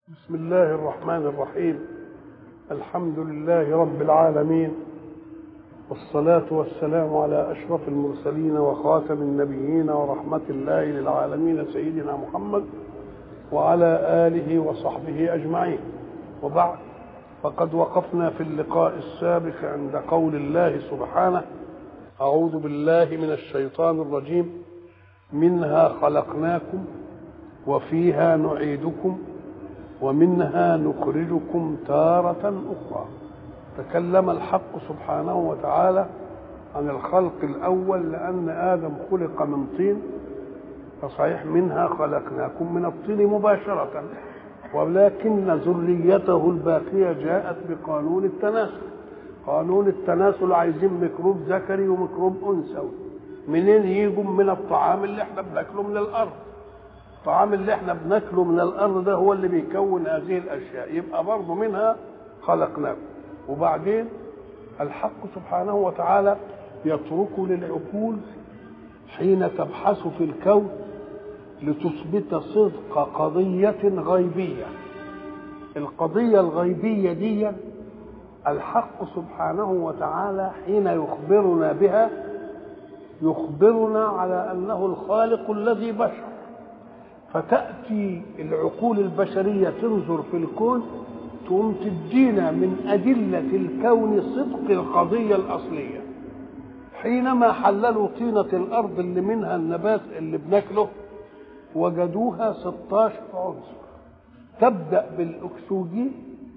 بسم الله الرحمن الرحيم الحمد لله رب العالمين والصلاة والسلام على أشرف المرسلين وخاتم النبيين ورحمة الله للعالمين سيدنا محمد وعلى آله وصحبه أجمعين وبعد فقد وقفنا في اللقاء السابق عند قول الله سبحانه أعوذ بالله من الشيطان الرجيم منها خلقناكم وفيها نعيدكم ومنها نخرجكم تارة أخرى تكلم الحق سبحانه وتعالى عن الخلق الأول لأن آدم خلق من طين فصحيح منها خلقناكم من الطين مباشرة ولكن ذريته الباقية جاءت بقانون التناسل قانون التناسل عايزين ميكروب ذكري وميكروب أنثوي منين يجوا من الطعام اللي احنا بناكله من الأرض الطعام اللي احنا بناكله من الارض ده هو اللي بيكون هذه الاشياء يبقى برضه منها خلقناكم وبعدين الحق سبحانه وتعالى يترك للعقول حين تبحث في الكون لتثبت صدق قضية غيبية القضية الغيبية دي الحق سبحانه وتعالى حين يخبرنا بها يخبرنا على أنه الخالق الذي بشر فتأتي العقول البشرية تنظر في الكون تقوم تدينا من أدلة الكون صدق القضية الأصلية حينما حللوا طينة الأرض اللي منها النبات اللي بناكله وجدوها 16 عنصر تبدأ بالأكسجين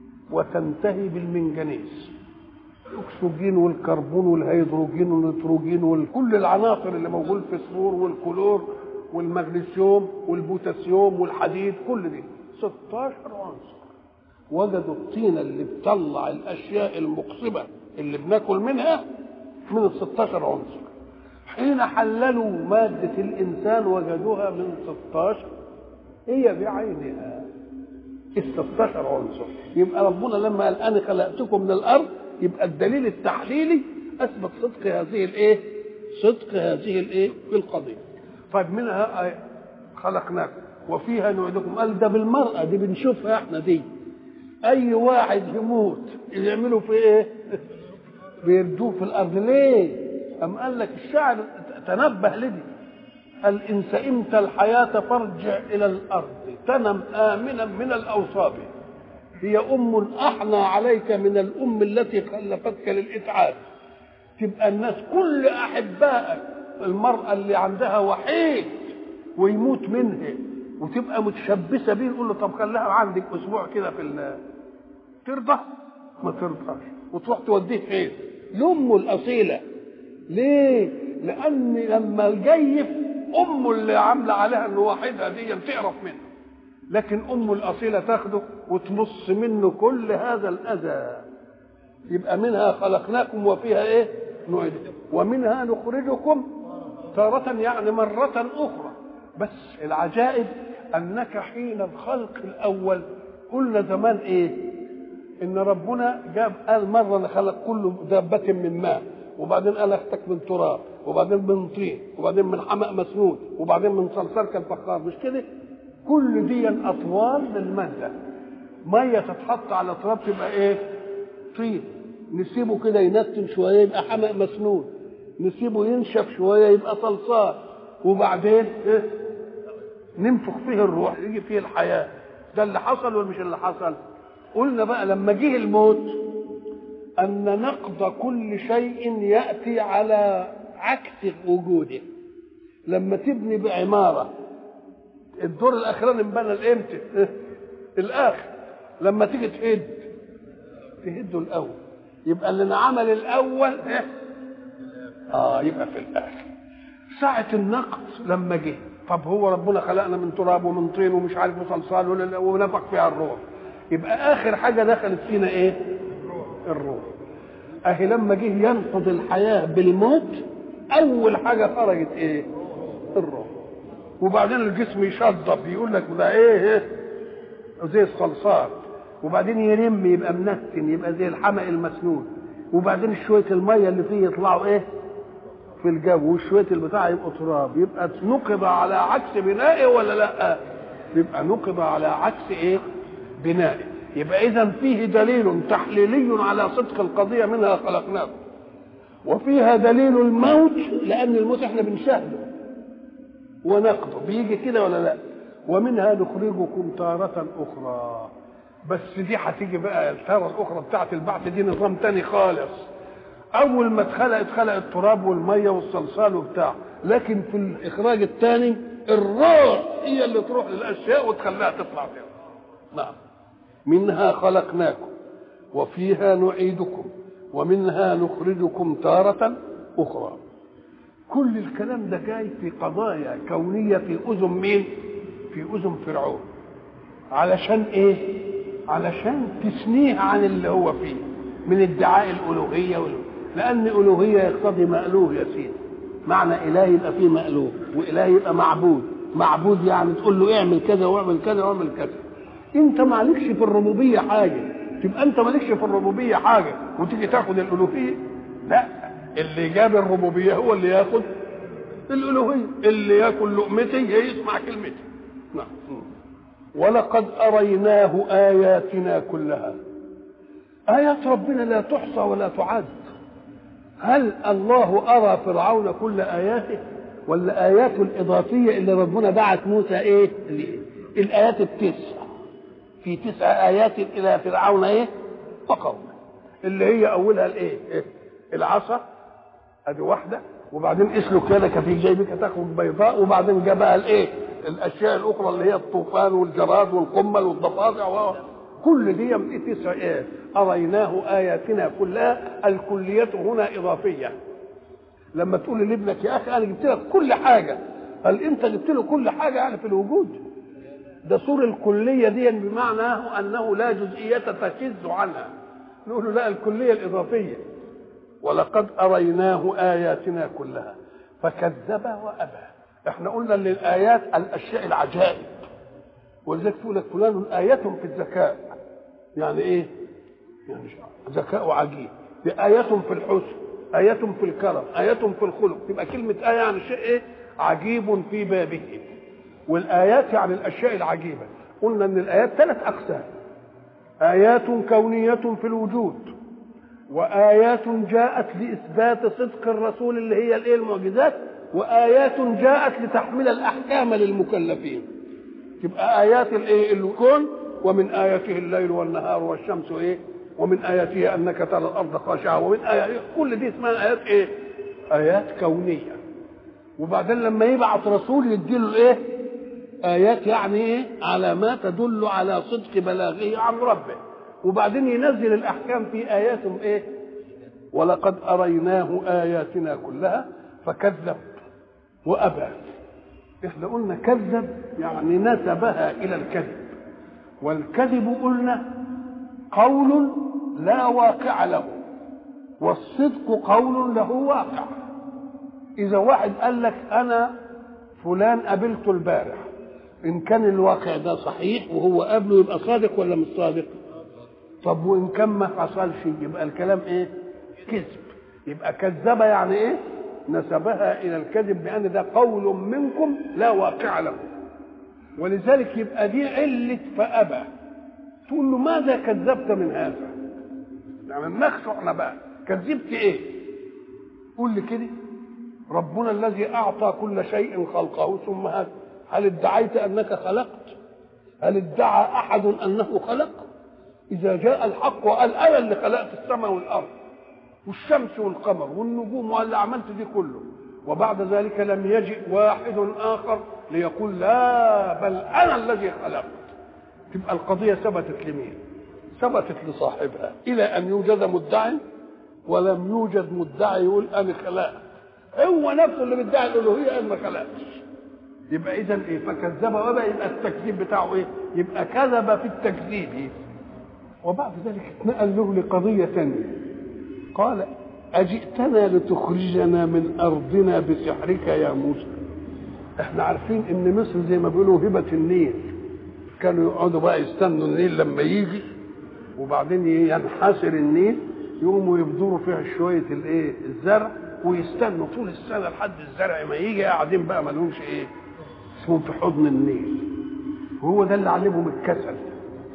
وتنتهي بالمنجنيز الأكسجين والكربون والهيدروجين والنيتروجين وكل العناصر اللي موجود في الصور والكلور والمغنيسيوم والبوتاسيوم والحديد كل دي 16 عنصر وجدوا الطينة اللي بتطلع الأشياء المقصبة اللي بناكل منها من ال 16 عنصر حين حللوا مادة الإنسان وجدوها من 16 هي بعينها ال 16 عنصر يبقى ربنا لما قال أنا خلقتكم من الأرض يبقى الدليل التحليلي أثبت صدق هذه الإيه؟ صدق هذه الإيه؟ في القضية طيب منها خلقناكم وفيها نعيدكم قال ده بالمرأة دي بنشوفها احنا دي أي واحد يموت يعملوا في إيه؟ بيردوه في الأرض ليه؟ أم قال لك الشاعر تنبه لدي قال إن سئمت الحياة فارجع إلى الأرض تنم آمنا من الأوصاب هي أم أحنى عليك من الأم التي خلفتك للإتعاب تبقى الناس كل أحبائك المرأة اللي عندها وحيد ويموت منها وتبقى متشبثة بيه نقول له طب خليها عندك أسبوع كده في ال ترضى؟ ما ترضاش وتروح توديه فين؟ لأمه الأصيلة ليه؟ لأن لما الجيف أمه اللي عاملة عليها إنه وحيدها دي تعرف منه لكن أمه الأصيلة تاخده وتمص منه كل هذا الأذى يبقى منها خلقناكم وفيها إيه؟ نعيدكم ومنها نخرجكم تارة يعني مرة أخرى بس العجائب أنك حين الخلق الأول قلنا زمان إيه إن ربنا جاب قال مرة أنا خلق كل دابة من ماء وبعدين قال أختك من تراب وبعدين من طين وبعدين من حمأ مسنون وبعدين من صلصال كالفخار مش كده كل دي أطوال للمادة مية تتحط على تراب تبقى إيه طين نسيبه كده ينتن شوية يبقى حمأ مسنون نسيبه ينشف شويه يبقى صلصال وبعدين إيه؟ ننفخ فيه الروح يجي فيه الحياه ده اللي حصل ولا مش اللي حصل قلنا بقى لما جه الموت ان نقض كل شيء ياتي على عكس وجوده لما تبني بعماره الدور الاخراني انبنى الامتى إيه؟ الاخر لما تيجي تهد تهده الاول يبقى اللي انعمل الاول إيه؟ اه يبقى في الاخر ساعة النقد لما جه طب هو ربنا خلقنا من تراب ومن طين ومش عارف صلصال ونفخ فيها الروح يبقى اخر حاجة دخلت فينا ايه الروح اهي لما جه ينقض الحياة بالموت اول حاجة خرجت ايه الروح وبعدين الجسم يشضب يقول لك ده ايه, إيه؟ زي الصلصال وبعدين يرم يبقى منتن يبقى زي الحمأ المسنون وبعدين شويه الميه اللي فيه يطلعوا ايه في الجو وشويه البتاع يبقوا تراب يبقى نقض على عكس بنائه ولا لا يبقى نقض على عكس ايه بنائه يبقى اذا فيه دليل تحليلي على صدق القضيه منها خلقناكم وفيها دليل الموت لان الموت احنا بنشاهده ونقضه بيجي كده ولا لا ومنها نخرجكم تارة أخرى بس دي هتيجي بقى التارة الأخرى بتاعت البعث دي نظام تاني خالص أول ما اتخلق اتخلق التراب والمية والصلصال وبتاع لكن في الإخراج الثاني الروح هي اللي تروح للأشياء وتخليها تطلع تاني نعم منها خلقناكم وفيها نعيدكم ومنها نخرجكم تارة أخرى كل الكلام ده جاي في قضايا كونية في أذن مين؟ في أذن فرعون علشان إيه؟ علشان تثنيه عن اللي هو فيه من ادعاء الألوهية وال... لأن ألوهية يقتضي مألوه يا سيدي معنى إله يبقى فيه مألوه وإله يبقى معبود معبود يعني تقول له اعمل كذا واعمل كذا واعمل كذا انت مالكش في الربوبيه حاجه تبقى انت مالكش في الربوبيه حاجه وتيجي تاخد الالوهيه لا اللي جاب الربوبيه هو اللي ياخد الالوهيه اللي ياكل لقمتي يسمع كلمتي نعم ولقد اريناه اياتنا كلها ايات ربنا لا تحصى ولا تعد هل الله ارى فرعون كل اياته ولا اياته الاضافيه اللي ربنا بعت موسى ايه الايات التسع في تسع ايات الى فرعون ايه وقومه اللي هي اولها الايه إيه؟ العصا ادي واحده وبعدين اسلك يدك في جيبك تخرج بيضاء وبعدين جاء بقى الايه الاشياء الاخرى اللي هي الطوفان والجراد والقمل والضفادع و... كل دي من تسع ايه اريناه اياتنا كلها الكليه هنا اضافيه لما تقول لابنك يا اخي انا جبت لك كل حاجه هل انت جبت له كل حاجه يعني في الوجود ده صور الكليه دي بمعنى انه لا جزئيه تشذ عنها نقول له لا الكليه الاضافيه ولقد اريناه اياتنا كلها فكذب وابى احنا قلنا ان الايات الاشياء العجائب ولذلك تقول لك فلان آية في الذكاء يعني ايه؟ يعني ذكاء عجيب دي آية في الحسن آية في الكرم آية في الخلق تبقى كلمة آية يعني شيء ايه؟ عجيب في بابه والآيات يعني الأشياء العجيبة قلنا ان الآيات ثلاث أقسام آيات كونية في الوجود وآيات جاءت لإثبات صدق الرسول اللي هي الايه المعجزات وآيات جاءت لتحمل الأحكام للمكلفين تبقى آيات الايه الكون ومن آياته الليل والنهار والشمس ايه ومن آياته أنك ترى الأرض خاشعة ومن آياته كل دي اسمها آيات ايه آيات كونية وبعدين لما يبعث رسول يديله ايه آيات يعني ايه علامات تدل على صدق بلاغه عن ربه وبعدين ينزل الأحكام في آيات ايه ولقد أريناه آياتنا كلها فكذب وأبى احنا قلنا كذب يعني نسبها الى الكذب والكذب قلنا قول لا واقع له والصدق قول له واقع اذا واحد قال لك انا فلان قابلته البارح ان كان الواقع ده صحيح وهو قابله يبقى صادق ولا مش صادق طب وان كان ما حصلش يبقى الكلام ايه كذب يبقى كذب يعني ايه نسبها الى الكذب بان ده قول منكم لا واقع له ولذلك يبقى دي عله فابى تقول له ماذا كذبت من هذا يعني نخشع احنا بقى كذبت ايه قول لي كده ربنا الذي اعطى كل شيء خلقه ثم هذا هل ادعيت انك خلقت هل ادعى احد انه خلق اذا جاء الحق وقال انا اللي خلقت السماء والارض والشمس والقمر والنجوم واللي عملت دي كله وبعد ذلك لم يجئ واحد اخر ليقول لا بل انا الذي خلقت تبقى القضيه ثبتت لمين ثبتت لصاحبها الى ان يوجد مدعي ولم يوجد مدعي يقول انا خلقت هو نفسه اللي بيدعي الالوهيه انا ما خلقتش يبقى اذا ايه فكذب وبقى يبقى التكذيب بتاعه ايه يبقى كذب في التكذيب وبعد ذلك اتنقل له لقضيه ثانيه قال أجئتنا لتخرجنا من أرضنا بسحرك يا موسى احنا عارفين ان مصر زي ما بيقولوا هبة النيل كانوا يقعدوا بقى يستنوا النيل لما يجي وبعدين ينحسر النيل يقوموا يبذروا فيها شوية الايه الزرع ويستنوا طول السنة لحد الزرع ما يجي قاعدين بقى مالهمش ايه اسمهم في حضن النيل وهو ده اللي علمهم الكسل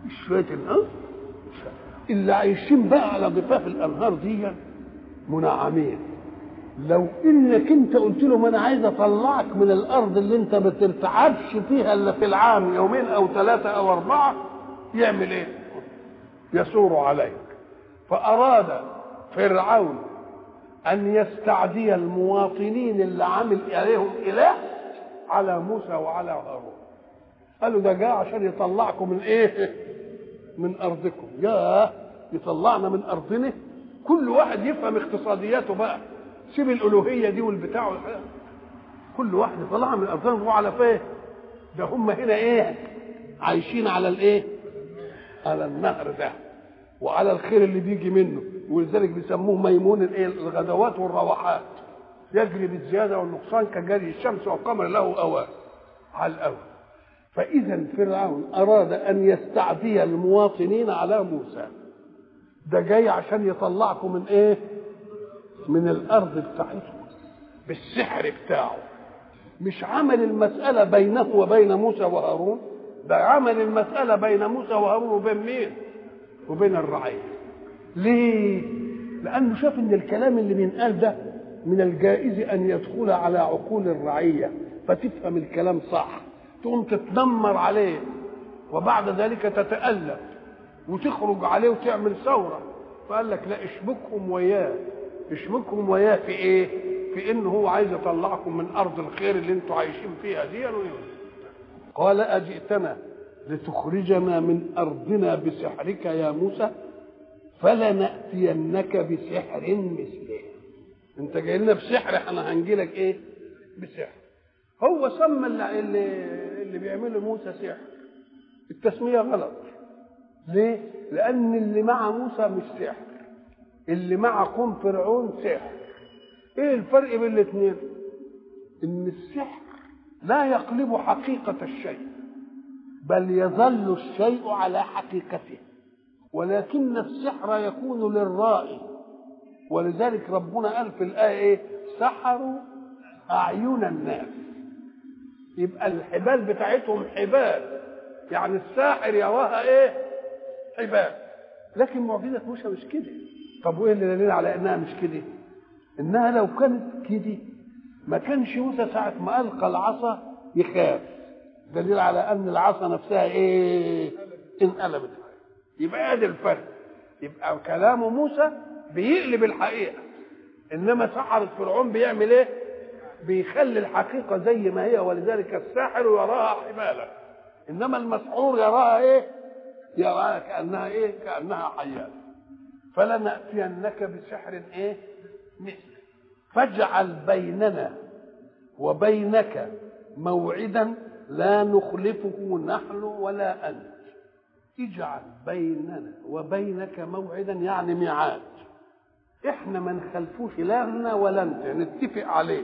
شويه الأرض اللي عايشين بقى على ضفاف الانهار دي منعمين لو انك انت قلت له ما انا عايز اطلعك من الارض اللي انت ما بترتعبش فيها الا في العام يومين او ثلاثه او اربعه يعمل ايه؟ يثور عليك فاراد فرعون ان يستعدي المواطنين اللي عامل عليهم اله على موسى وعلى هارون قالوا ده جاء عشان يطلعكم من ايه من ارضكم يا يطلعنا من ارضنا كل واحد يفهم اقتصادياته بقى سيب الالوهيه دي والبتاع والحاجة. كل واحد يطلعنا من ارضنا هو على فين ده هم هنا ايه عايشين على الايه على النهر ده وعلى الخير اللي بيجي منه ولذلك بيسموه ميمون الايه الغدوات والروحات يجري بالزياده والنقصان كجري الشمس والقمر له اوان على الاول فاذا فرعون اراد ان يستعدي المواطنين على موسى ده جاي عشان يطلعكم من ايه من الارض بتاعتكم بالسحر بتاعه مش عمل المساله بينه وبين موسى وهارون ده عمل المساله بين موسى وهارون وبين مين وبين الرعيه ليه لانه شاف ان الكلام اللي بينقال ده من الجائز ان يدخل على عقول الرعيه فتفهم الكلام صح تقوم تتنمر عليه وبعد ذلك تتألم وتخرج عليه وتعمل ثورة فقال لك لا اشبكهم وياه اشبكهم وياه في ايه؟ في انه هو عايز يطلعكم من ارض الخير اللي انتوا عايشين فيها دي قال اجئتنا لتخرجنا من ارضنا بسحرك يا موسى فلنأتينك بسحر مثله انت جاي لنا بسحر احنا هنجي لك ايه؟ بسحر هو سمى اللي, اللي, اللي بيعمله موسى سحر التسميه غلط ليه؟ لأن اللي مع موسى مش سحر اللي مع قوم فرعون سحر ايه الفرق بين الاثنين؟ ان السحر لا يقلب حقيقة الشيء بل يظل الشيء على حقيقته ولكن السحر يكون للرائي ولذلك ربنا قال في الآية إيه؟ سحروا أعين الناس يبقى الحبال بتاعتهم حبال يعني الساحر يراها إيه؟ حبال لكن معجزة موسى مش كده طب وإيه اللي دليل على إنها مش كده؟ إنها لو كانت كده ما كانش موسى ساعة ما ألقى العصا يخاف دليل على أن العصا نفسها إيه؟ انقلبت يبقى ادي الفرق يبقى كلام موسى بيقلب الحقيقه انما سحرة فرعون بيعمل ايه بيخلي الحقيقه زي ما هي ولذلك الساحر يراها حبالا انما المسحور يراها ايه يراها كانها ايه كانها حياه فلناتينك بسحر ايه مثله فاجعل بيننا وبينك موعدا لا نخلفه نحن ولا انت اجعل بيننا وبينك موعدا يعني ميعاد احنا ما نخلفوش لا لنا ولا انت نتفق عليه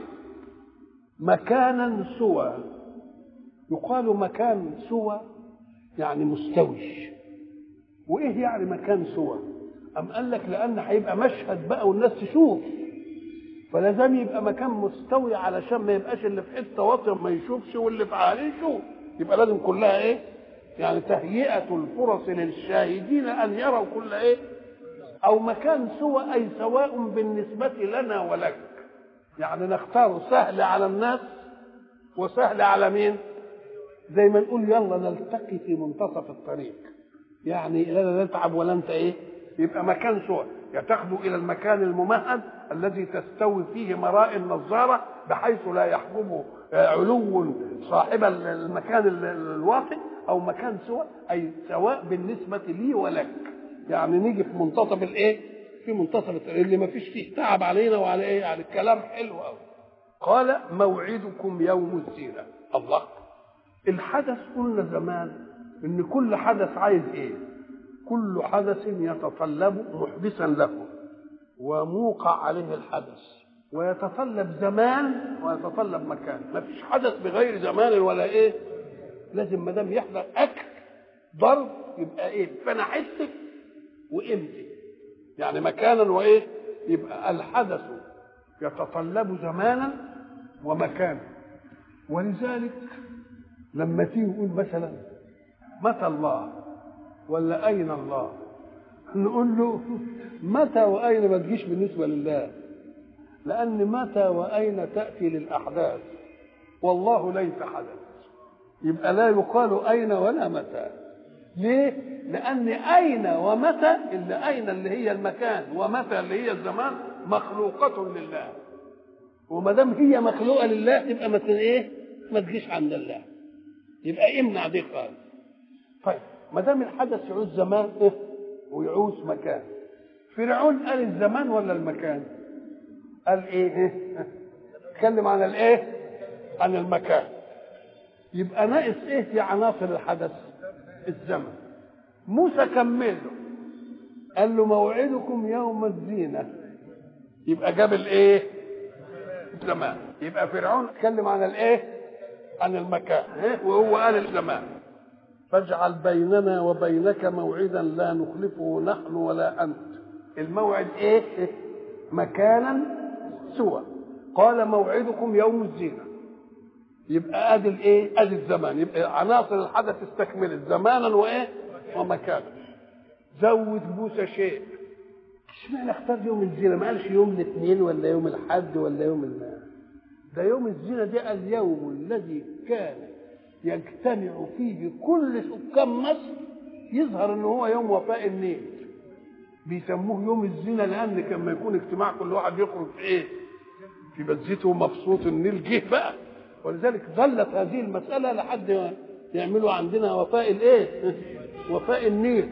مكانا سوى يقال مكان سوى يعني مستوي وايه يعني مكان سوى ام قال لك لان هيبقى مشهد بقى والناس تشوف فلازم يبقى مكان مستوي علشان ما يبقاش اللي في حته واطيه ما يشوفش واللي في عليه يشوف يبقى لازم كلها ايه يعني تهيئة الفرص للشاهدين أن يروا كل إيه أو مكان سوى أي سواء بالنسبة لنا ولك يعني نختار سهل على الناس وسهل على مين زي ما نقول يلا نلتقي في منتصف الطريق يعني لا نتعب ولا انت ايه يبقى مكان سوى يا تاخذوا الى المكان الممهد الذي تستوي فيه مراء النظاره بحيث لا يحجبه علو صاحب المكان الواطئ او مكان سواء اي سواء بالنسبه لي ولك يعني نيجي في منتصف الايه في منتصف الطريق اللي ما فيش فيه تعب علينا وعلى ايه يعني الكلام حلو قوي قال موعدكم يوم الزينه الله الحدث قلنا زمان ان كل حدث عايز ايه كل حدث يتطلب محدثا له وموقع عليه الحدث ويتطلب زمان ويتطلب مكان ما فيش حدث بغير زمان ولا ايه لازم ما دام يحضر اكل ضرب يبقى ايه فانا حسك وامتى يعني مكانا وايه يبقى الحدث يتطلب زمانا ومكانا ولذلك لما تيجي يقول مثلا متى الله ولا أين الله نقول له متى وأين ما تجيش بالنسبة لله لأن متى وأين تأتي للأحداث والله ليس حدث يبقى لا يقال أين ولا متى ليه؟ لأن أين ومتى اللي أين اللي هي المكان ومتى اللي هي الزمان مخلوقة لله وما دام هي مخلوقة لله تبقى ما إيه؟ ما تجيش عند الله يبقى امنع دي خالص طيب ما دام الحدث يعوز زمان إيه؟ ويعوز مكان فرعون قال الزمان ولا المكان؟ قال ايه؟ اتكلم عن الايه؟ عن المكان يبقى ناقص ايه في عناصر الحدث؟ الزمن موسى كمل له قال له موعدكم يوم الزينه يبقى جاب الايه؟ الزمان يبقى فرعون اتكلم عن الايه؟ عن المكان إيه؟ وهو قال الزمان فاجعل بيننا وبينك موعدا لا نخلفه نحن ولا انت الموعد ايه؟ مكانا سوى قال موعدكم يوم الزينه يبقى ادي الايه؟ ادي الزمان يبقى عناصر الحدث استكملت زمانا وايه؟ ومكانا زود موسى شيء اشمعنى اختار يوم الزينه؟ ما قالش يوم الاثنين ولا يوم الحد ولا يوم ال ده يوم الزينه ده اليوم الذي كان يجتمع فيه كل سكان مصر يظهر ان هو يوم وفاء النيل بيسموه يوم الزينه لان كان ما يكون اجتماع كل واحد يخرج في ايه؟ في بزيته مبسوط النيل جه بقى ولذلك ظلت هذه المسألة لحد يعملوا عندنا وفاء الايه؟ وفاء النيل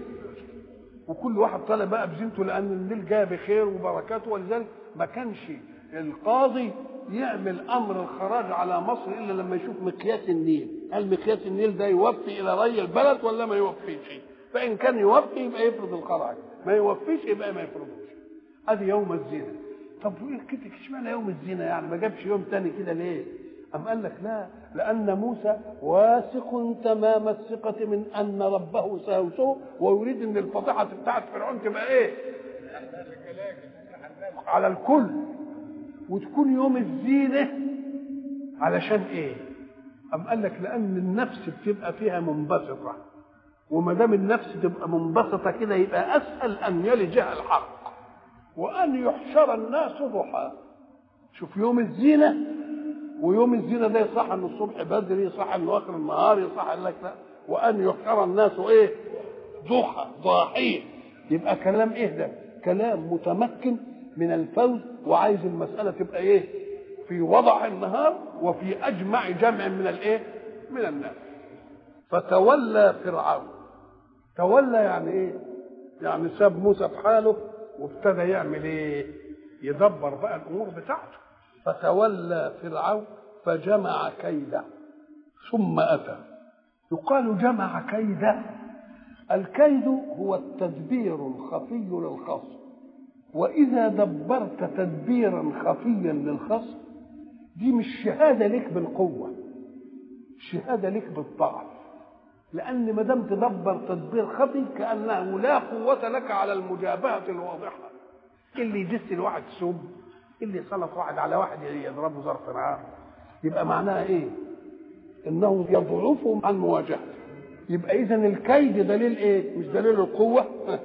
وكل واحد طالع بقى بزينته لأن النيل جاء بخير وبركاته ولذلك ما كانش القاضي يعمل أمر الخراج على مصر إلا لما يشوف مقياس النيل هل مقياس النيل ده يوفي إلى ري البلد ولا ما يوفيش فإن كان يوفي يبقى يفرض الخراج ما يوفيش يبقى ما يفرضوش ادي يوم الزينة طب وايه كده اشمعنى يوم الزينة يعني ما جابش يوم تاني كده ليه أم قال لك لا لأن موسى واثق تمام الثقة من أن ربه سيوسعه ويريد أن الفضيحة بتاعت فرعون تبقى إيه؟ على الكل وتكون يوم الزينة علشان إيه؟ أم قال لك لأن النفس بتبقى فيها منبسطة وما دام النفس تبقى منبسطة كده يبقى أسهل أن يلجها الحق وأن يحشر الناس ضحى شوف يوم الزينة ويوم الزينه ده يصح انه الصبح بدري يصح انه اخر النهار يصح قال لك لا وان يحشر الناس ايه ضحى ضاحين يبقى كلام ايه ده كلام متمكن من الفوز وعايز المساله تبقى ايه في وضع النهار وفي اجمع جمع من الايه من الناس فتولى فرعون تولى يعني ايه يعني ساب موسى في حاله وابتدى يعمل ايه يدبر بقى الامور بتاعته فتولى فرعون فجمع كيده ثم اتى يقال جمع كيده الكيد هو التدبير الخفي للخصم واذا دبرت تدبيرا خفيا للخصم دي مش شهاده لك بالقوه شهاده لك بالضعف لان ما دام تدبر تدبير خفي كانه لا قوه لك على المجابهه الواضحه اللي يدس الواحد سب اللي يسلط واحد على واحد يضربه ظرف نهار يبقى معناها ايه انه يضعفهم عن مواجهته يبقى اذا الكيد دليل ايه مش دليل القوه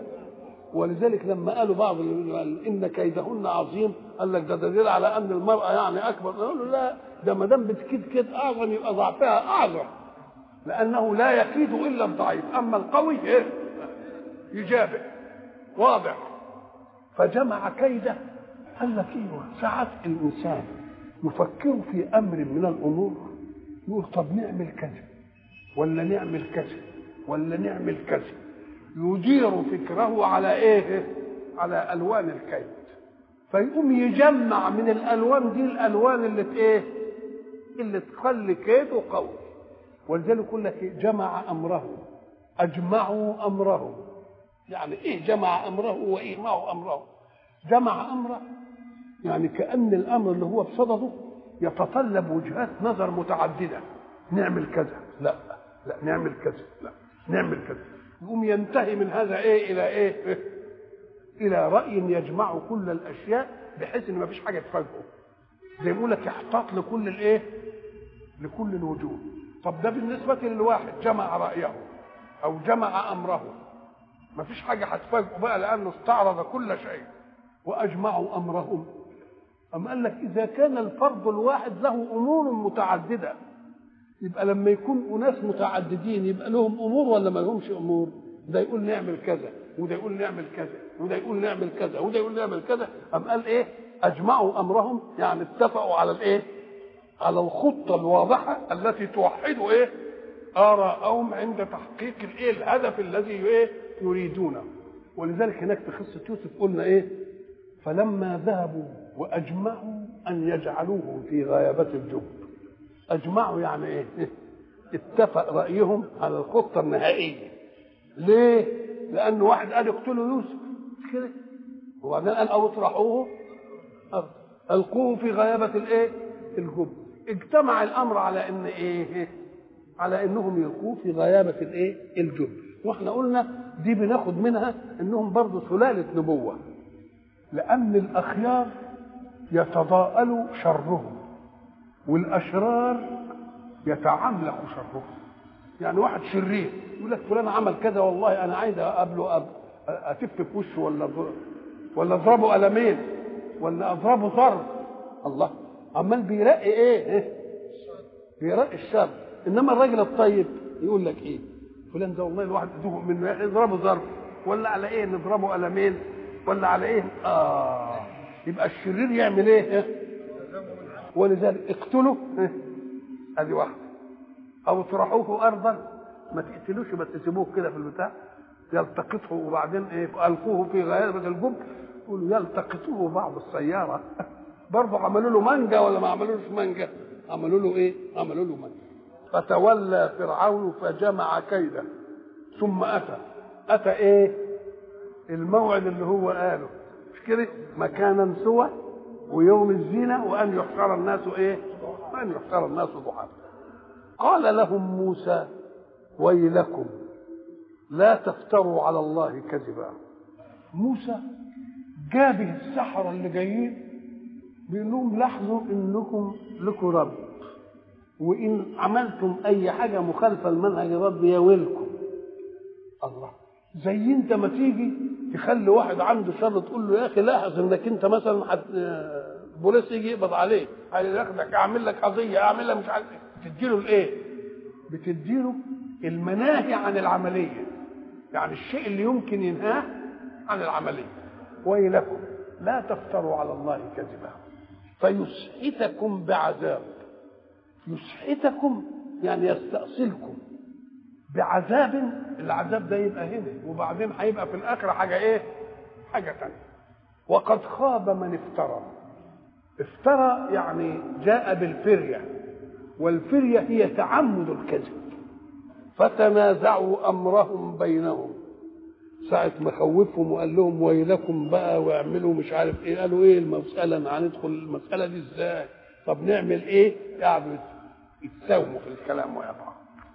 ولذلك لما قالوا بعض ان كيدهن عظيم قال لك ده دليل على ان المراه يعني اكبر قالوا له لا ده ما دام بتكيد كيد اعظم يبقى ضعفها اعظم لانه لا يكيد الا الضعيف اما القوي ايه يجابه واضح فجمع كيده قال لك ايوه ساعات الانسان يفكر في امر من الامور يقول طب نعمل كذا ولا نعمل كذا ولا نعمل كذا يدير فكره على ايه على الوان الكيد فيقوم يجمع من الالوان دي الالوان اللي ايه اللي تخلي كيده قوي ولذلك يقول لك جمع امره اجمعوا امره يعني ايه جمع امره وايه معه امره جمع امره يعني كأن الأمر اللي هو بصدده يتطلب وجهات نظر متعددة نعمل كذا لا لا نعمل كذا لا نعمل كذا يقوم ينتهي من هذا ايه الى ايه الى رأي يجمع كل الاشياء بحيث ان ما فيش حاجه تفاجئه زي ما يقول لك احتاط لكل الايه لكل الوجوه طب ده بالنسبة للواحد جمع رأيه أو جمع أمره ما فيش حاجه هتفاجئوا بقى لانه استعرض كل شيء واجمعوا امرهم أم قال لك إذا كان الفرد الواحد له أمور متعددة يبقى لما يكون أناس متعددين يبقى لهم أمور ولا ما لهمش أمور ده يقول نعمل كذا وده يقول نعمل كذا وده يقول نعمل كذا وده يقول نعمل كذا أم قال إيه أجمعوا أمرهم يعني اتفقوا على الإيه على الخطة الواضحة التي توحد إيه آراءهم عند تحقيق الإيه الهدف الذي إيه يريدونه ولذلك هناك في قصة يوسف قلنا إيه فلما ذهبوا واجمعوا ان يجعلوه في غيابه الجب اجمعوا يعني ايه اتفق رايهم على الخطه النهائيه ليه لان واحد قال اقتلوا يوسف مش كده وبعدين قال او اطرحوه القوه في غيابه الايه الجب اجتمع الامر على ان ايه على انهم يلقوه في غيابه الايه الجب واحنا قلنا دي بناخد منها انهم برضه سلاله نبوه لان الاخيار يتضاءل شرهم والاشرار يتعملق شرهم يعني واحد شرير يقول لك فلان عمل كذا والله انا عايز اقابله أب... اتف في وشه ولا ولا اضربه قلمين ولا اضربه ضرب الله عمال بيرقي ايه بيرقي الشر انما الراجل الطيب يقول لك ايه فلان ده والله الواحد يدوق منه يا اخي اضربه ضرب ولا على ايه نضربه قلمين ولا على ايه اه يبقى الشرير يعمل ايه ولذلك اقتلوا ادي واحده او اطرحوه ارضا ما تقتلوش بس تسيبوه كده في البتاع يلتقطه وبعدين ايه القوه في غيابه الجب يقولوا يلتقطه بعض السياره برضه عملوا له مانجا ولا ما عملولوش مانجا عملوا له ايه عملوا له مانجا فتولى فرعون فجمع كيده ثم اتى اتى ايه الموعد اللي هو قاله مش كده مكانا سوى ويوم الزينة وأن يحشر الناس إيه وأن يحشر الناس ضحى قال لهم موسى ويلكم لا تفتروا على الله كذبا موسى جاب السحرة اللي جايين بيقول لهم لاحظوا انكم لكم رب وان عملتم اي حاجه مخالفه لمنهج الرب يا ويلكم الله زي انت ما تيجي تخلي واحد عنده شر تقول له يا اخي لاحظ انك انت مثلا حت... بوليس يجي يقبض عليك هياخدك اعمل لك قضيه اعمل لك مش عارف بتديله الايه؟ بتديله المناهي عن العمليه يعني الشيء اللي يمكن ينهاه عن العمليه ويلكم لا تفتروا على الله كذبا فيسحتكم بعذاب يسحتكم يعني يستأصلكم بعذاب العذاب ده يبقى هنا وبعدين هيبقى في الاخره حاجه ايه؟ حاجه ثانيه وقد خاب من افترى افترى يعني جاء بالفريه والفريه هي تعمد الكذب فتنازعوا امرهم بينهم ساعة ما خوفهم وقال لهم ويلكم بقى واعملوا مش عارف ايه قالوا ايه المسألة هندخل المسألة دي ازاي طب نعمل ايه قعدوا يتساوموا في الكلام ويضعوا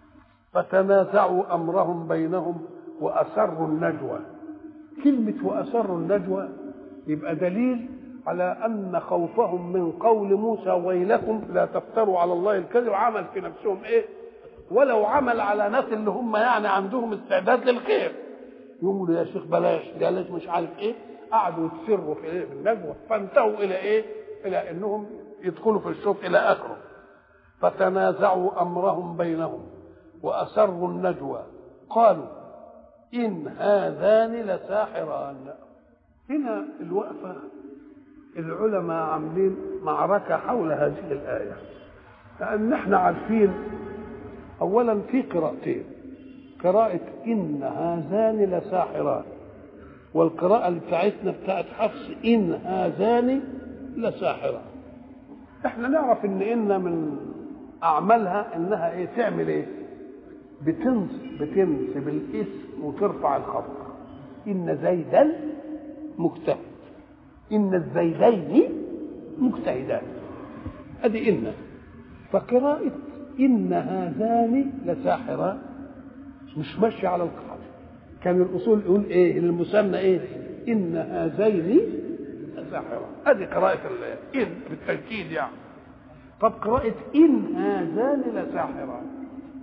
فتنازعوا امرهم بينهم واسروا النجوى كلمه واسروا النجوى يبقى دليل على ان خوفهم من قول موسى ويلكم لا تفتروا على الله الكذب عمل في نفسهم ايه ولو عمل على ناس اللي هم يعني عندهم استعداد للخير يقولوا يا شيخ بلاش بلاش مش عارف ايه قعدوا يتسروا في ايه في النجوى فانتهوا الى ايه الى انهم يدخلوا في الشوط الى اخره فتنازعوا امرهم بينهم وأسروا النجوى قالوا إن هذان لساحران هنا الوقفة العلماء عاملين معركة حول هذه الآية لأن احنا عارفين أولا في قراءتين قراءة إن هذان لساحران والقراءة اللي بتاعتنا بتاعت حفص إن هذان لساحران احنا نعرف ان ان من اعمالها انها ايه تعمل ايه بتنصب بتنسب الاسم وترفع الخبر ان زيدا مجتهد ان الزيدين مجتهدان ادي ان فقراءة ان هذان لساحران مش ماشية على القاعدة كان الاصول يقول ايه المثنى ايه ان هذين لساحران ادي قراءة ان بالتأكيد يعني طب قراءة ان هذان لساحران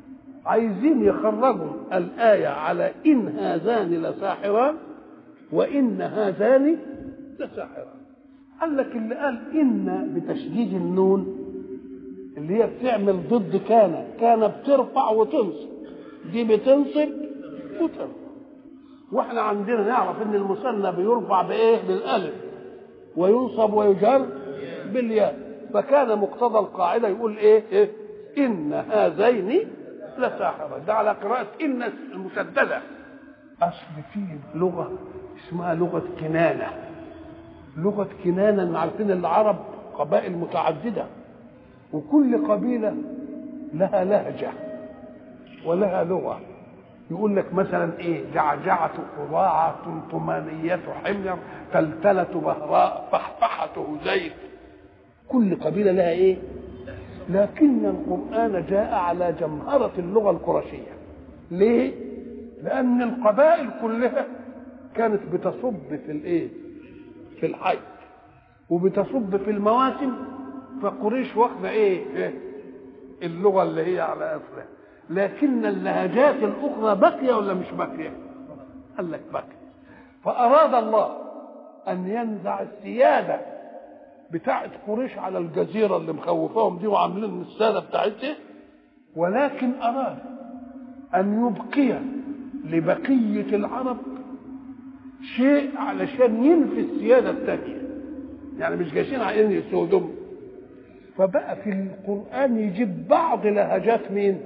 عايزين يخرجوا الآية على إن هذان لساحران وإن هذان لساحران قال لك اللي قال إن بتشديد النون اللي هي بتعمل ضد كان كان بترفع وتنصب دي بتنصب وترفع واحنا عندنا نعرف ان المثنى بيرفع بايه بالالف وينصب ويجر بالياء فكان مقتضى القاعده يقول ايه, إيه؟ ان هذين لساحرة ده على قراءة إن المسددة أصل في لغة اسمها لغة كنانة لغة كنانة عارفين العرب قبائل متعددة وكل قبيلة لها لهجة ولها لغة يقول لك مثلا ايه جعجعة قراعة طمانية حمير تلتلة بهراء فحفحة زيت كل قبيلة لها ايه لكن القرآن جاء على جمهرة اللغة القرشية ليه؟ لأن القبائل كلها كانت بتصب في الإيه؟ في الحج وبتصب في المواسم فقريش واخدة إيه؟ إيه؟ اللغة اللي هي على أصلها لكن اللهجات الأخرى باقية ولا مش باقية؟ قال لك باقية فأراد الله أن ينزع السيادة بتاعت قريش على الجزيرة اللي مخوفاهم دي وعاملين السادة بتاعتها ولكن أراد أن يبقي لبقية العرب شيء علشان ينفي السيادة الثانية يعني مش جايين عايزين يسودهم فبقى في القرآن يجيب بعض لهجات مين؟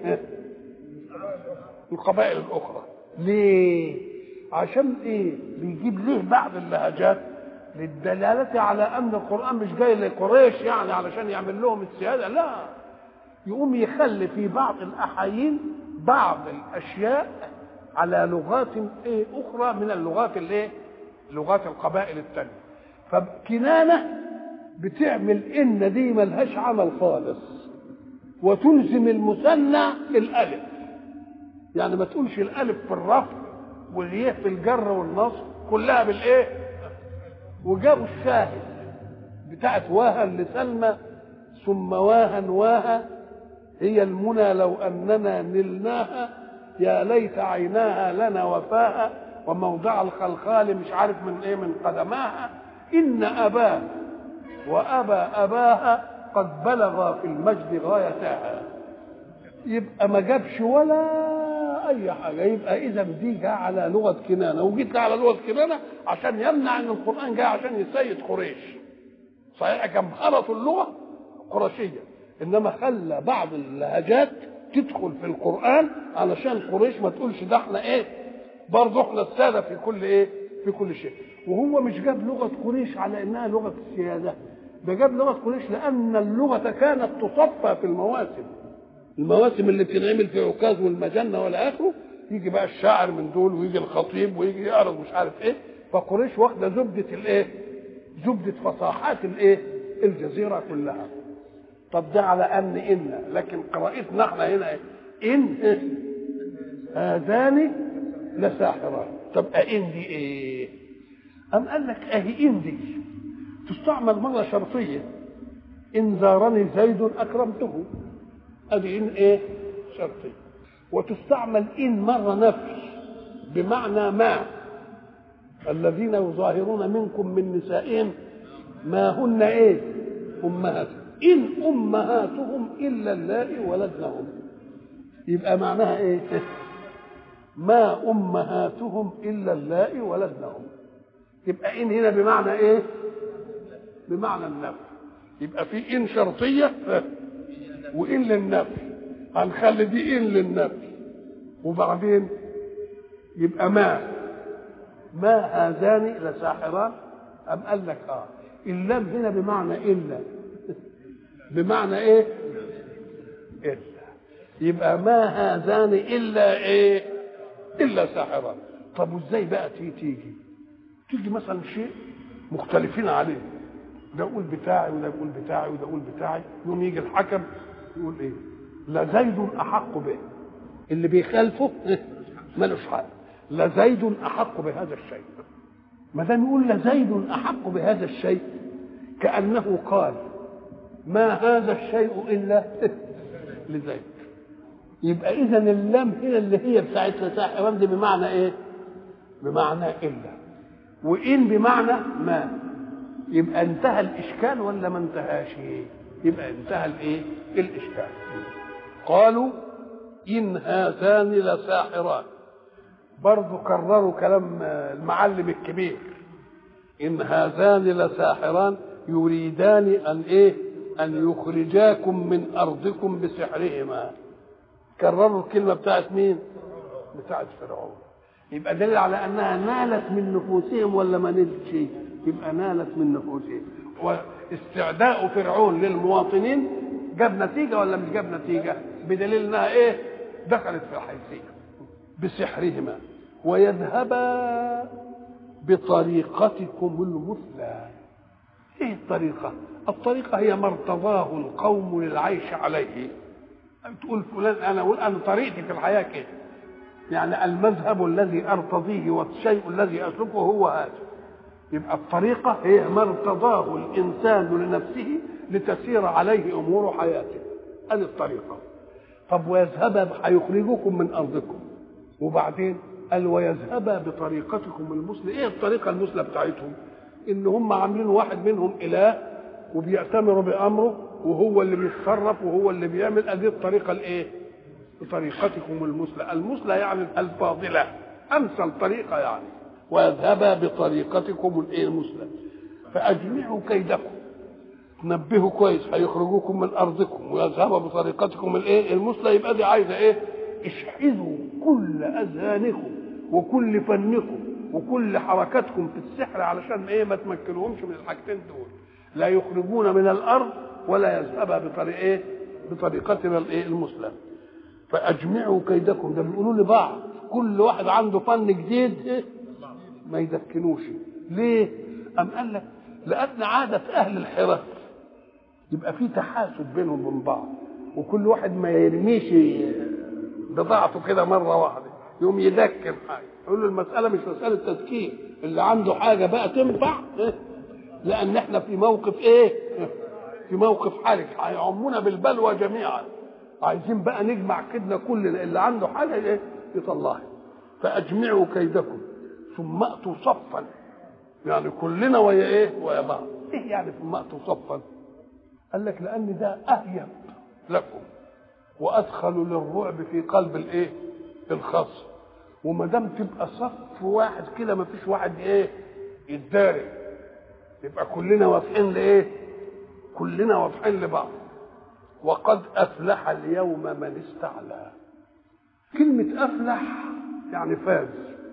القبائل الأخرى ليه؟ عشان إيه؟ بيجيب ليه بعض اللهجات؟ للدلالة على أن القرآن مش جاي لقريش يعني علشان يعمل لهم السيادة لا يقوم يخلي في بعض الأحايين بعض الأشياء على لغات إيه أخرى من اللغات الإيه؟ لغات القبائل الثانية فكنانة بتعمل إن دي ملهاش عمل خالص وتلزم المثنى الألف يعني ما تقولش الألف في الرفع والياء في الجر والنصب كلها بالإيه؟ وجابوا الشاهد بتاعت واها لسلمى ثم واها واها هي المنى لو اننا نلناها يا ليت عيناها لنا وفاها وموضع الخلخال مش عارف من ايه من قدماها ان اباه وابا اباها قد بلغا في المجد غايتها يبقى ما جابش ولا اي حاجه يبقى اذا دي جاء على لغه كنانه وجيت على لغه كنانه عشان يمنع ان القران جاء عشان يسيد قريش صحيح جمهره اللغه قرشيه انما خلى بعض اللهجات تدخل في القران علشان قريش ما تقولش ده احنا ايه برضه احنا الساده في كل ايه في كل شيء وهو مش جاب لغه قريش على انها لغه السياده ده جاب لغه قريش لان اللغه كانت تصفى في المواسم المواسم اللي بتنعمل في عكاظ والمجنه والى اخره يجي بقى الشاعر من دول ويجي الخطيب ويجي يعرض مش عارف ايه فقريش واخده زبده الايه؟ زبده فصاحات الايه؟ الجزيره كلها. طب ده على ان ان لكن قراءتنا احنا هنا إيه؟ ان هذان لساحران طب ان دي ايه؟ أم قال لك اهي ان دي تستعمل مره شرطيه ان زارني زيد اكرمته ادي ان ايه شرطيه وتستعمل ان مره نفي بمعنى ما الذين يظاهرون منكم من نسائهم ما هن ايه امهاتهم ان امهاتهم الا اللائي ولدنهم يبقى معناها ايه ما امهاتهم الا اللائي ولدنهم يبقى ان هنا بمعنى ايه بمعنى النفي يبقى في ان شرطيه وإن للنفي هنخلي دي إن للنفي وبعدين يبقى ما ما هذان لساحران أم قال لك آه اللام هنا بمعنى إلا بمعنى إيه؟ إلا يبقى ما هذان إلا إيه؟ إلا ساحران طب وإزاي بقى تيجي تيجي؟ تيجي مثلا شيء مختلفين عليه ده يقول بتاعي وده يقول بتاعي وده يقول بتاعي يوم يجي الحكم يقول ايه لزيد احق به اللي بيخالفه ملوش حق لزيد احق بهذا الشيء ما دام يقول لزيد احق بهذا الشيء كانه قال ما هذا الشيء الا لزيد يبقى اذا اللام هنا اللي هي بتاعت لساحران دي بمعنى ايه بمعنى الا وان بمعنى ما يبقى انتهى الاشكال ولا ما انتهاش يبقى انتهى الايه الاشكال قالوا ان هذان لساحران برضه كرروا كلام المعلم الكبير ان هذان لساحران يريدان ان ايه ان يخرجاكم من ارضكم بسحرهما كرروا الكلمه بتاعت مين بتاعت فرعون يبقى دليل على انها نالت من نفوسهم ولا ما نالتش يبقى نالت من نفوسهم واستعداء فرعون للمواطنين جاب نتيجه ولا مش جاب نتيجه بدليل انها ايه دخلت في الحيثيه بسحرهما ويذهبا بطريقتكم المثلى ايه الطريقه الطريقه هي ما ارتضاه القوم للعيش عليه تقول فلان انا اقول انا طريقتي في الحياه كده يعني المذهب الذي ارتضيه والشيء الذي اسلكه هو هذا يبقى الطريقه هي ما ارتضاه الانسان لنفسه لتسير عليه امور حياته هذه الطريقه طب ويذهب هيخرجكم من ارضكم وبعدين قال ويذهب بطريقتكم المثلى ايه الطريقه المثلى بتاعتهم ان هم عاملين واحد منهم اله وبيأتمروا بامره وهو اللي بيتصرف وهو اللي بيعمل ادي الطريقه الايه بطريقتكم المثلى المثلى يعني الفاضله امثل طريقه يعني ويذهب بطريقتكم الايه المثلى فاجمعوا كيدكم نبهوا كويس هيخرجوكم من ارضكم ويذهب بطريقتكم الايه المثلى يبقى دي عايزه ايه اشحذوا كل اذهانكم وكل فنكم وكل حركاتكم في السحر علشان ايه ما تمكنوهمش من الحاجتين دول لا يخرجون من الارض ولا يذهب بطريقه ايه بطريقتنا الايه المثلى فاجمعوا كيدكم ده بيقولوا لبعض كل واحد عنده فن جديد إيه؟ ما يدكنوش ليه ام قال لك لان عاده اهل الحرف يبقى في تحاسد بينهم وبين بعض وكل واحد ما يرميش بضاعته كده مره واحده يقوم يدكن حاجه يقول له المساله مش مساله تذكير اللي عنده حاجه بقى تنفع إيه؟ لان احنا في موقف ايه في موقف حرج هيعمونا بالبلوى جميعا عايزين بقى نجمع كدنا كل اللي عنده حاجه ايه يطلعها فاجمعوا كيدكم ثم اتوا صفا يعني كلنا ويا ايه ويا بعض ايه يعني ثم اتوا صفا قال لك لان ده اهيب لكم وادخل للرعب في قلب الايه الخصم وما دام تبقى صف واحد كده ما فيش واحد ايه يتداري يبقى كلنا واضحين لايه كلنا واضحين لبعض وقد افلح اليوم من استعلى كلمه افلح يعني فاز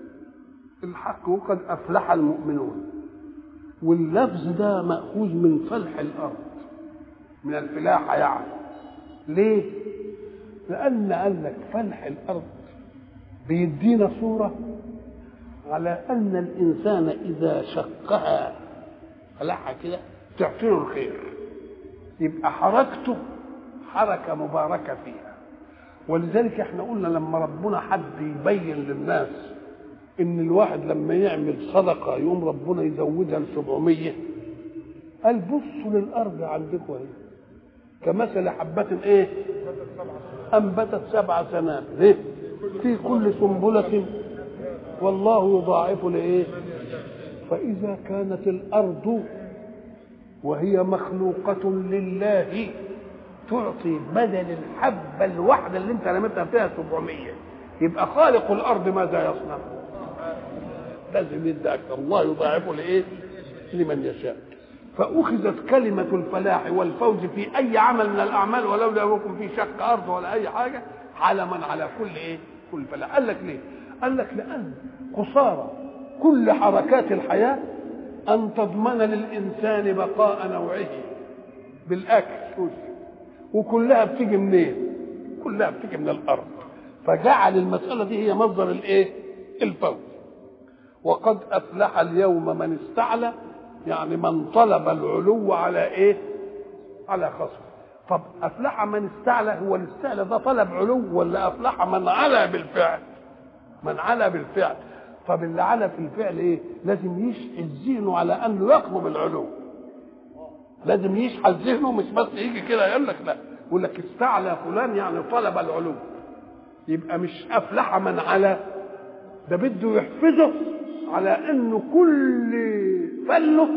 الحق وقد افلح المؤمنون واللفظ ده ماخوذ من فلح الارض من الفلاحه يعني ليه لان قال لك فلح الارض بيدينا صوره على ان الانسان اذا شقها فلحها كده تعطيه الخير يبقى حركته حركه مباركه فيها ولذلك احنا قلنا لما ربنا حد يبين للناس ان الواحد لما يعمل صدقه يقوم ربنا يزودها ل 700 قال بصوا للارض عندكم اهي كمثل حبة ايه؟ انبتت سبع سنابل إيه؟ في كل سنبلة والله يضاعف لايه؟ فإذا كانت الأرض وهي مخلوقة لله تعطي بدل الحبة الواحدة اللي انت رميتها فيها 700 يبقى خالق الأرض ماذا يصنع؟ لازم يدي أكثر الله يضاعفه لإيه؟ لمن يشاء فأخذت كلمة الفلاح والفوز في أي عمل من الأعمال ولو لم يكن في شق أرض ولا أي حاجة علما على كل إيه؟ كل فلاح قال لك ليه؟ قال لك لأن قصارى كل حركات الحياة أن تضمن للإنسان بقاء نوعه بالأكل وكلها بتيجي منين؟ كلها بتيجي من الأرض فجعل المسألة دي هي مصدر الإيه؟ الفوز وقد أفلح اليوم من استعلى يعني من طلب العلو على إيه؟ على خصم طب أفلح من استعلى هو الاستعلى ده طلب علو ولا أفلح من علا بالفعل؟ من علا بالفعل طب اللي علا في الفعل ايه لازم يشحذ ذهنه على انه يطلب العلو لازم يشحذ ذهنه مش بس يجي كده يقول لك لا يقول لك استعلى فلان يعني طلب العلو يبقى مش افلح من على ده بده يحفظه على انه كل فله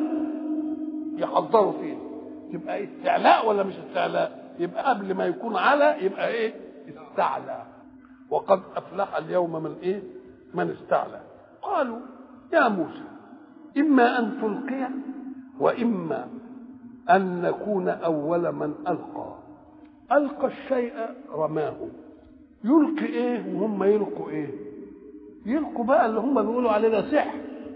يحضروا فيه يبقى استعلاء ولا مش استعلاء يبقى قبل ما يكون على يبقى ايه استعلى وقد افلح اليوم من ايه من استعلى قالوا يا موسى اما ان تلقي واما ان نكون اول من القى القى الشيء رماه يلقي ايه وهم يلقوا ايه يلقوا بقى اللي هم بيقولوا عليه ده سحر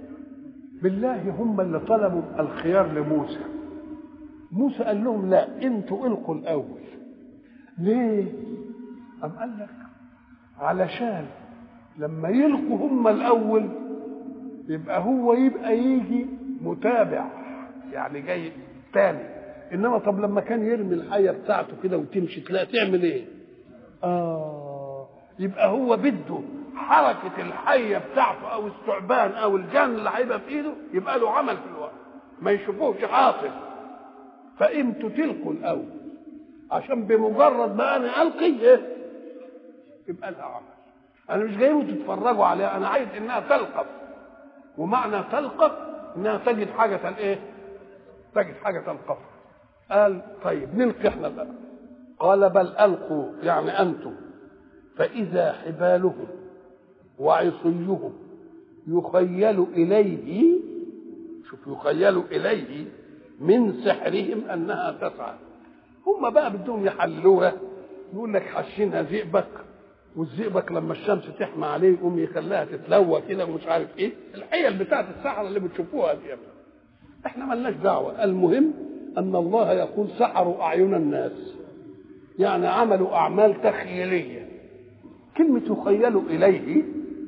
بالله هم اللي طلبوا الخيار لموسى موسى قال لهم لا انتوا القوا الاول ليه أم قال لك علشان لما يلقوا هم الاول يبقى هو يبقى يجي متابع يعني جاي تاني انما طب لما كان يرمي الحيه بتاعته كده وتمشي تلاقي تعمل ايه اه يبقى هو بده حركه الحيه بتاعته او الثعبان او الجان اللي هيبقى في ايده يبقى له عمل في الوقت ما يشوفوش عاطف فامتوا تلقوا الاول عشان بمجرد ما انا القي ايه يبقى لها عمل انا مش جايبه تتفرجوا عليها انا عايز انها تلقف ومعنى تلقف انها تجد حاجه الايه تجد حاجه تلقف قال طيب نلقي احنا بقى قال بل القوا يعني انتم فاذا حبالهم وعصيهم يخيل اليه شوف يخيل اليه من سحرهم انها تسعى هم بقى بدهم يحلوها يقول لك حشينها زئبق والزئبق لما الشمس تحمى عليه يقوم يخليها تتلوى كده ومش عارف ايه الحيل بتاعت السحره اللي بتشوفوها دي احنا ملناش دعوه المهم ان الله يقول سحروا اعين الناس يعني عملوا اعمال تخيليه كلمه يخيل اليه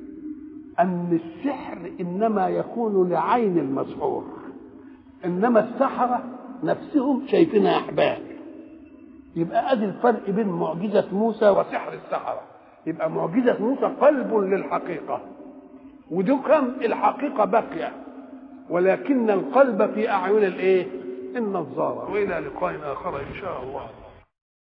ان السحر انما يكون لعين المسحور انما السحره نفسهم شايفينها احبال يبقى ادي الفرق بين معجزه موسى وسحر السحره يبقى معجزه موسى قلب للحقيقه ودكم الحقيقه باقيه ولكن القلب في اعين الايه النظاره والى لقاء اخر ان شاء الله